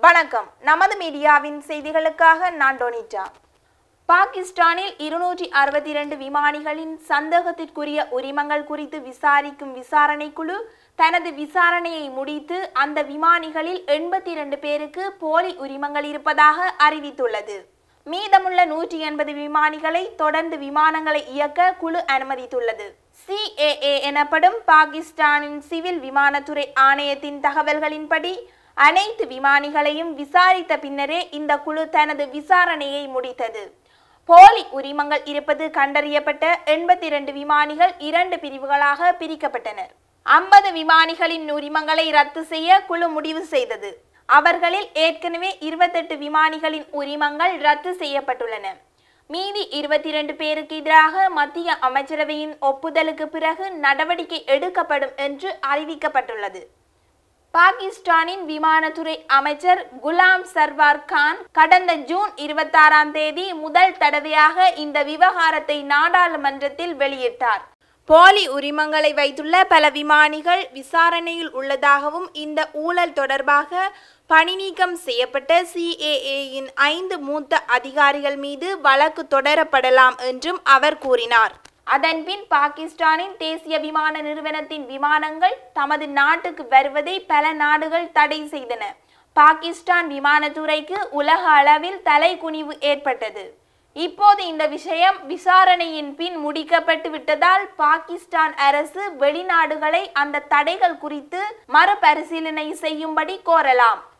வணக்கம் நமது மீடியாவின் செய்திகளுக்காக நான் டொனிட்டா பாகிஸ்தானில் இருநூற்றி அறுபத்தி இரண்டு விமானிகளின் சந்தேகத்திற்குரிய உரிமங்கள் குறித்து விசாரிக்கும் விசாரணை குழு தனது விசாரணையை முடித்து அந்த விமானிகளில் எண்பத்தி இரண்டு பேருக்கு போலி உரிமங்கள் இருப்பதாக அறிவித்துள்ளது மீதமுள்ள நூற்றி எண்பது விமானிகளை தொடர்ந்து விமானங்களை இயக்க குழு அனுமதித்துள்ளது சிஏஏ எனப்படும் பாகிஸ்தானின் சிவில் விமானத்துறை ஆணையத்தின் தகவல்களின்படி அனைத்து விமானிகளையும் விசாரித்த பின்னரே இந்த குழு தனது விசாரணையை முடித்தது போலி உரிமங்கள் இருப்பது கண்டறியப்பட்ட எண்பத்தி இரண்டு விமானிகள் இரண்டு பிரிவுகளாக பிரிக்கப்பட்டனர் ஐம்பது விமானிகளின் உரிமங்களை ரத்து செய்ய குழு முடிவு செய்தது அவர்களில் ஏற்கனவே இருபத்தெட்டு விமானிகளின் உரிமங்கள் ரத்து செய்யப்பட்டுள்ளன மீதி இருபத்தி இரண்டு பேருக்கு எதிராக மத்திய அமைச்சரவையின் ஒப்புதலுக்கு பிறகு நடவடிக்கை எடுக்கப்படும் என்று அறிவிக்கப்பட்டுள்ளது பாகிஸ்தானின் விமானத்துறை அமைச்சர் குலாம் சர்வார் கான் கடந்த ஜூன் இருபத்தாறாம் தேதி முதல் தடவையாக இந்த விவகாரத்தை நாடாளுமன்றத்தில் வெளியிட்டார் போலி உரிமங்களை வைத்துள்ள பல விமானிகள் விசாரணையில் உள்ளதாகவும் இந்த ஊழல் தொடர்பாக பணி நீக்கம் செய்யப்பட்ட சிஏஏயின் ஐந்து மூத்த அதிகாரிகள் மீது வழக்கு தொடரப்படலாம் என்றும் அவர் கூறினார் அதன்பின் பாகிஸ்தானின் தேசிய விமான நிறுவனத்தின் விமானங்கள் தமது நாட்டுக்கு வருவதை பல நாடுகள் தடை செய்தன பாகிஸ்தான் விமானத்துறைக்கு உலக அளவில் தலைகுனிவு ஏற்பட்டது இப்போது இந்த விஷயம் விசாரணையின் பின் முடிக்கப்பட்டு விட்டதால் பாகிஸ்தான் அரசு வெளிநாடுகளை அந்த தடைகள் குறித்து மறுபரிசீலனை செய்யும்படி கோரலாம்